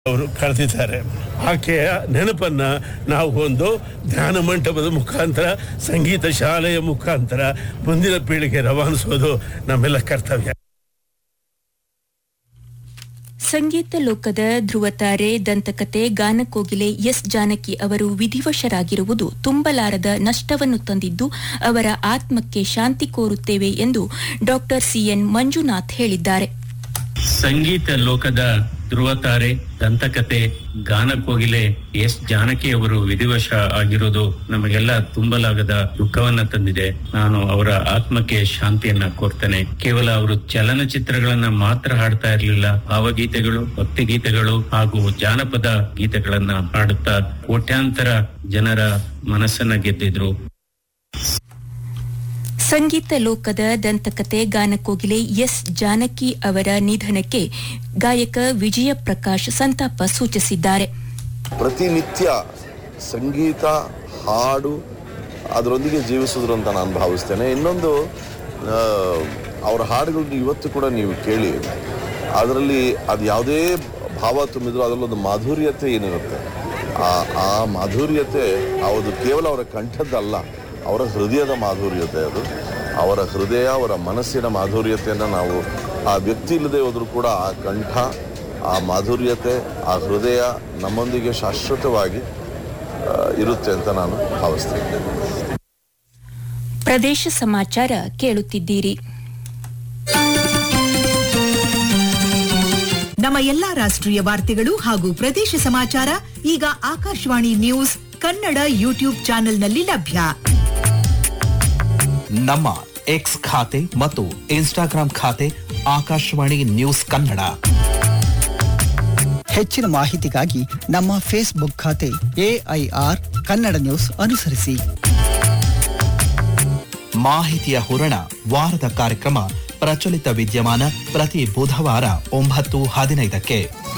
ಅವರು ಕಳೆದಿದ್ದಾರೆ ಆಕೆಯ ನೆನಪನ್ನ ನಾವು ಒಂದು ಧ್ಯಾನ ಮಂಟಪದ ಮುಖಾಂತರ ಸಂಗೀತ ಶಾಲೆಯ ಮುಖಾಂತರ ಮುಂದಿನ ಪೀಳಿಗೆ ರವಾನಿಸೋದು ನಮ್ಮೆಲ್ಲ ಕರ್ತವ್ಯ ಸಂಗೀತ ಲೋಕದ ಧ್ರುವತಾರೆ ದಂತಕತೆ ಗಾನಕೋಗಿಲೆ ಎಸ್ ಜಾನಕಿ ಅವರು ವಿಧಿವಶರಾಗಿರುವುದು ತುಂಬಲಾರದ ನಷ್ಟವನ್ನು ತಂದಿದ್ದು ಅವರ ಆತ್ಮಕ್ಕೆ ಶಾಂತಿ ಕೋರುತ್ತೇವೆ ಎಂದು ಡಾಕ್ಟರ್ ಸಿಎನ್ ಮಂಜುನಾಥ್ ಹೇಳಿದ್ದಾರೆ ಸಂಗೀತ ಲೋಕದ ಧ್ರುವತಾರೆ ದಂತಕತೆ ಗಾನಕೋಗಿಲೆ ಎಸ್ ಜಾನಕಿ ಅವರು ವಿಧಿವಶ ಆಗಿರೋದು ನಮಗೆಲ್ಲ ತುಂಬಲಾಗದ ದುಃಖವನ್ನ ತಂದಿದೆ ನಾನು ಅವರ ಆತ್ಮಕ್ಕೆ ಶಾಂತಿಯನ್ನ ಕೋರ್ತೇನೆ ಕೇವಲ ಅವರು ಚಲನಚಿತ್ರಗಳನ್ನ ಮಾತ್ರ ಹಾಡ್ತಾ ಇರಲಿಲ್ಲ ಭಾವಗೀತೆಗಳು ಭಕ್ತಿಗೀತೆಗಳು ಹಾಗೂ ಜಾನಪದ ಗೀತೆಗಳನ್ನ ಹಾಡುತ್ತಾ ಕೋಟ್ಯಾಂತರ ಜನರ ಮನಸ್ಸನ್ನ ಗೆದ್ದಿದ್ರು ಸಂಗೀತ ಲೋಕದ ದಂತಕತೆ ಗಾನಕೋಗಿಲೆ ಎಸ್ ಜಾನಕಿ ಅವರ ನಿಧನಕ್ಕೆ ಗಾಯಕ ವಿಜಯ ಪ್ರಕಾಶ್ ಸಂತಾಪ ಸೂಚಿಸಿದ್ದಾರೆ ಪ್ರತಿನಿತ್ಯ ಸಂಗೀತ ಹಾಡು ಅದರೊಂದಿಗೆ ಜೀವಿಸಿದ್ರು ಅಂತ ನಾನು ಭಾವಿಸ್ತೇನೆ ಇನ್ನೊಂದು ಆ, ಅವರ ಹಾಡುಗಳನ್ನ ಇವತ್ತು ಕೂಡ ನೀವು ಕೇಳಿ ಅದರಲ್ಲಿ ಅದು ಯಾವುದೇ ಭಾವ ತುಂಬಿದ್ರು ಅದರಲ್ಲೊಂದು ಮಾಧುರ್ಯತೆ ಏನಿರುತ್ತೆ ಆ ಆ ಮಾಧುರ್ಯತೆ ಅದು ಕೇವಲ ಅವರ ಕಂಠದ್ದಲ್ಲ ಅವರ ಹೃದಯದ ಮಾಧುರ್ಯತೆ ಅದು ಅವರ ಹೃದಯ ಅವರ ಮನಸ್ಸಿನ ಮಾಧುರ್ಯತೆಯನ್ನು ನಾವು ಆ ವ್ಯಕ್ತಿ ಇಲ್ಲದೆ ಹೋದರೂ ಕೂಡ ಆ ಕಂಠ ಆ ಮಾಧುರ್ಯತೆ ಆ ಹೃದಯ ನಮ್ಮೊಂದಿಗೆ ಶಾಶ್ವತವಾಗಿ ಆ, ಇರುತ್ತೆ ಅಂತ ನಾನು ಭಾವಿಸ್ತೇನೆ ಪ್ರದೇಶ ಸಮಾಚಾರ ಕೇಳುತ್ತಿದ್ದೀರಿ ನಮ್ಮ ಎಲ್ಲಾ ರಾಷ್ಟ್ರೀಯ ವಾರ್ತೆಗಳು ಹಾಗೂ ಪ್ರದೇಶ ಸಮಾಚಾರ ಈಗ ಆಕಾಶವಾಣಿ ನ್ಯೂಸ್ ಕನ್ನಡ ಯೂಟ್ಯೂಬ್ ಚಾನೆಲ್ನಲ್ಲಿ ಲಭ್ಯ ನಮ್ಮ ಎಕ್ಸ್ ಖಾತೆ ಮತ್ತು ಇನ್ಸ್ಟಾಗ್ರಾಂ ಖಾತೆ ಆಕಾಶವಾಣಿ ನ್ಯೂಸ್ ಕನ್ನಡ ಹೆಚ್ಚಿನ ಮಾಹಿತಿಗಾಗಿ ನಮ್ಮ ಫೇಸ್ಬುಕ್ ಖಾತೆ ಎಐಆರ್ ಕನ್ನಡ ನ್ಯೂಸ್ ಅನುಸರಿಸಿ ಮಾಹಿತಿಯ ಹೂರಣ ವಾರದ ಕಾರ್ಯಕ್ರಮ ಪ್ರಚಲಿತ ವಿದ್ಯಮಾನ ಪ್ರತಿ ಬುಧವಾರ ಒಂಬತ್ತು ಹದಿನೈದಕ್ಕೆ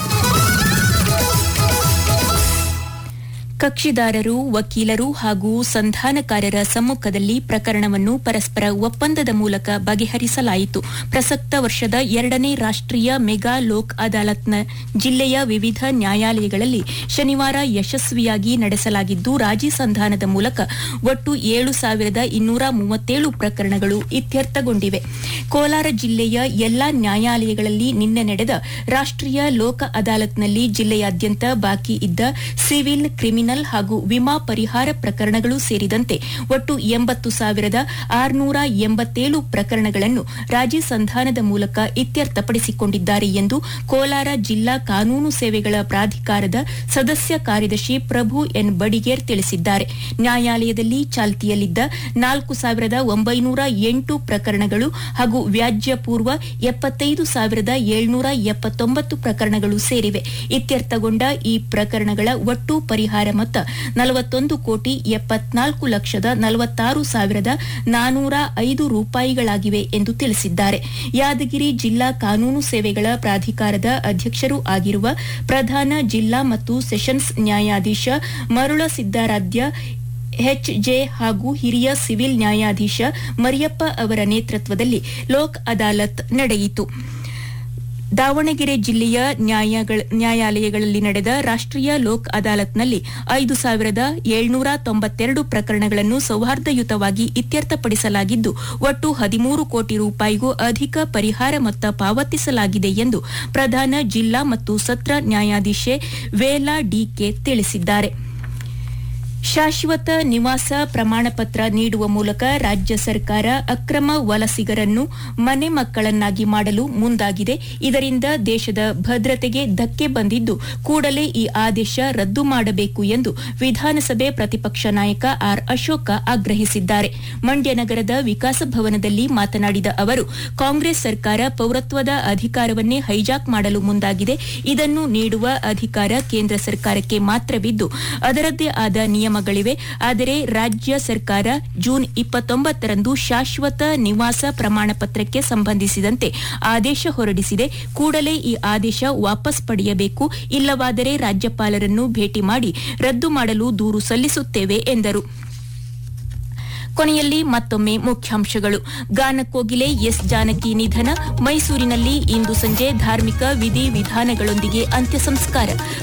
ಕಕ್ಷಿದಾರರು ವಕೀಲರು ಹಾಗೂ ಸಂಧಾನಕಾರರ ಸಮ್ಮುಖದಲ್ಲಿ ಪ್ರಕರಣವನ್ನು ಪರಸ್ಪರ ಒಪ್ಪಂದದ ಮೂಲಕ ಬಗೆಹರಿಸಲಾಯಿತು ಪ್ರಸಕ್ತ ವರ್ಷದ ಎರಡನೇ ರಾಷ್ಟ್ರೀಯ ಮೆಗಾ ಲೋಕ್ ಅದಾಲತ್ನ ಜಿಲ್ಲೆಯ ವಿವಿಧ ನ್ಯಾಯಾಲಯಗಳಲ್ಲಿ ಶನಿವಾರ ಯಶಸ್ವಿಯಾಗಿ ನಡೆಸಲಾಗಿದ್ದು ರಾಜಿ ಸಂಧಾನದ ಮೂಲಕ ಒಟ್ಟು ಏಳು ಸಾವಿರದ ಇನ್ನೂರ ಮೂವತ್ತೇಳು ಪ್ರಕರಣಗಳು ಇತ್ಯರ್ಥಗೊಂಡಿವೆ ಕೋಲಾರ ಜಿಲ್ಲೆಯ ಎಲ್ಲಾ ನ್ಯಾಯಾಲಯಗಳಲ್ಲಿ ನಿನ್ನೆ ನಡೆದ ರಾಷ್ಟ್ರೀಯ ಲೋಕ ಅದಾಲತ್ನಲ್ಲಿ ಜಿಲ್ಲೆಯಾದ್ಯಂತ ಬಾಕಿ ಇದ್ದ ಸಿವಿಲ್ ಕ್ರಿಮಿನಲ್ ಹಾಗೂ ವಿಮಾ ಪರಿಹಾರ ಪ್ರಕರಣಗಳು ಸೇರಿದಂತೆ ಒಟ್ಟು ಎಂಬತ್ತು ಸಾವಿರದ ಆರುನೂರ ಎಂಬತ್ತೇಳು ಪ್ರಕರಣಗಳನ್ನು ರಾಜಿ ಸಂಧಾನದ ಮೂಲಕ ಇತ್ಯರ್ಥಪಡಿಸಿಕೊಂಡಿದ್ದಾರೆ ಎಂದು ಕೋಲಾರ ಜಿಲ್ಲಾ ಕಾನೂನು ಸೇವೆಗಳ ಪ್ರಾಧಿಕಾರದ ಸದಸ್ಯ ಕಾರ್ಯದರ್ಶಿ ಪ್ರಭು ಎನ್ ಬಡಿಗೇರ್ ತಿಳಿಸಿದ್ದಾರೆ ನ್ಯಾಯಾಲಯದಲ್ಲಿ ಚಾಲ್ತಿಯಲ್ಲಿದ್ದ ನಾಲ್ಕು ಸಾವಿರದ ಒಂಬೈನೂರ ಎಂಟು ಪ್ರಕರಣಗಳು ಹಾಗೂ ವ್ಯಾಜ್ಯ ಪೂರ್ವ ಎಪ್ಪತ್ತೈದು ಸಾವಿರದ ಏಳ್ನೂರ ಎಪ್ಪತ್ತೊಂಬತ್ತು ಪ್ರಕರಣಗಳು ಸೇರಿವೆ ಇತ್ಯರ್ಥಗೊಂಡ ಈ ಪ್ರಕರಣಗಳ ಒಟ್ಟು ಪರಿಹಾರ ಮೊತ್ತ ನಲವತ್ತೊಂದು ಕೋಟಿ ಎಪ್ಪತ್ನಾಲ್ಕು ಲಕ್ಷದ ನಲವತ್ತಾರು ಸಾವಿರದ ನಾನೂರ ಐದು ರೂಪಾಯಿಗಳಾಗಿವೆ ಎಂದು ತಿಳಿಸಿದ್ದಾರೆ ಯಾದಗಿರಿ ಜಿಲ್ಲಾ ಕಾನೂನು ಸೇವೆಗಳ ಪ್ರಾಧಿಕಾರದ ಅಧ್ಯಕ್ಷರೂ ಆಗಿರುವ ಪ್ರಧಾನ ಜಿಲ್ಲಾ ಮತ್ತು ಸೆಷನ್ಸ್ ನ್ಯಾಯಾಧೀಶ ಮರುಳ ಸಿದ್ದಾರಾಧ್ಯ ಎಚ್ಜೆ ಹಾಗೂ ಹಿರಿಯ ಸಿವಿಲ್ ನ್ಯಾಯಾಧೀಶ ಮರಿಯಪ್ಪ ಅವರ ನೇತೃತ್ವದಲ್ಲಿ ಲೋಕ್ ಅದಾಲತ್ ನಡೆಯಿತು ದಾವಣಗೆರೆ ಜಿಲ್ಲೆಯ ನ್ಯಾಯಗಳ- ನ್ಯಾಯಾಲಯಗಳಲ್ಲಿ ನಡೆದ ರಾಷ್ಟ್ರೀಯ ಲೋಕ್ ಅದಾಲತ್ನಲ್ಲಿ ಐದು ಸಾವಿರದ ಏಳ್ನೂರ ತೊಂಬತ್ತೆರಡು ಪ್ರಕರಣಗಳನ್ನು ಸೌಹಾರ್ದಯುತವಾಗಿ ಇತ್ಯರ್ಥಪಡಿಸಲಾಗಿದ್ದು ಒಟ್ಟು ಹದಿಮೂರು ಕೋಟಿ ರೂಪಾಯಿಗೂ ಅಧಿಕ ಪರಿಹಾರ ಮೊತ್ತ ಪಾವತಿಸಲಾಗಿದೆ ಎಂದು ಪ್ರಧಾನ ಜಿಲ್ಲಾ ಮತ್ತು ಸತ್ರ ನ್ಯಾಯಾಧೀಶೆ ವೇಲಾ ಡಿಕೆ ತಿಳಿಸಿದ್ದಾರೆ ಶಾಶ್ವತ ನಿವಾಸ ಪ್ರಮಾಣಪತ್ರ ನೀಡುವ ಮೂಲಕ ರಾಜ್ಯ ಸರ್ಕಾರ ಅಕ್ರಮ ವಲಸಿಗರನ್ನು ಮನೆ ಮಕ್ಕಳನ್ನಾಗಿ ಮಾಡಲು ಮುಂದಾಗಿದೆ ಇದರಿಂದ ದೇಶದ ಭದ್ರತೆಗೆ ಧಕ್ಕೆ ಬಂದಿದ್ದು ಕೂಡಲೇ ಈ ಆದೇಶ ರದ್ದು ಮಾಡಬೇಕು ಎಂದು ವಿಧಾನಸಭೆ ಪ್ರತಿಪಕ್ಷ ನಾಯಕ ಆರ್ ಅಶೋಕ ಆಗ್ರಹಿಸಿದ್ದಾರೆ ಮಂಡ್ಯ ನಗರದ ವಿಕಾಸ ಭವನದಲ್ಲಿ ಮಾತನಾಡಿದ ಅವರು ಕಾಂಗ್ರೆಸ್ ಸರ್ಕಾರ ಪೌರತ್ವದ ಅಧಿಕಾರವನ್ನೇ ಹೈಜಾಕ್ ಮಾಡಲು ಮುಂದಾಗಿದೆ ಇದನ್ನು ನೀಡುವ ಅಧಿಕಾರ ಕೇಂದ್ರ ಸರ್ಕಾರಕ್ಕೆ ಮಾತ್ರವಿದ್ದು ಅದರದ್ದೇ ಆದ ನಿಯಮಗಳಿವೆ ಆದರೆ ರಾಜ್ಯ ಸರ್ಕಾರ ಜೂನ್ ಇಪ್ಪತ್ತೊಂಬತ್ತರಂದು ಶಾಶ್ವತ ನಿವಾಸ ಪ್ರಮಾಣ ಪತ್ರಕ್ಕೆ ಸಂಬಂಧಿಸಿದಂತೆ ಆದೇಶ ಹೊರಡಿಸಿದೆ ಕೂಡಲೇ ಈ ಆದೇಶ ವಾಪಸ್ ಪಡೆಯಬೇಕು ಇಲ್ಲವಾದರೆ ರಾಜ್ಯಪಾಲರನ್ನು ಭೇಟಿ ಮಾಡಿ ರದ್ದು ಮಾಡಲು ದೂರು ಸಲ್ಲಿಸುತ್ತೇವೆ ಎಂದರು ಕೊನೆಯಲ್ಲಿ ಮತ್ತೊಮ್ಮೆ ಮುಖ್ಯಾಂಶಗಳು ಗಾನಕೋಗಿಲೆ ಎಸ್ ಜಾನಕಿ ನಿಧನ ಮೈಸೂರಿನಲ್ಲಿ ಇಂದು ಸಂಜೆ ಧಾರ್ಮಿಕ ವಿಧಿ ವಿಧಾನಗಳೊಂದಿಗೆ ಅಂತ್ಯ ಸಂಸ್ಕಾರ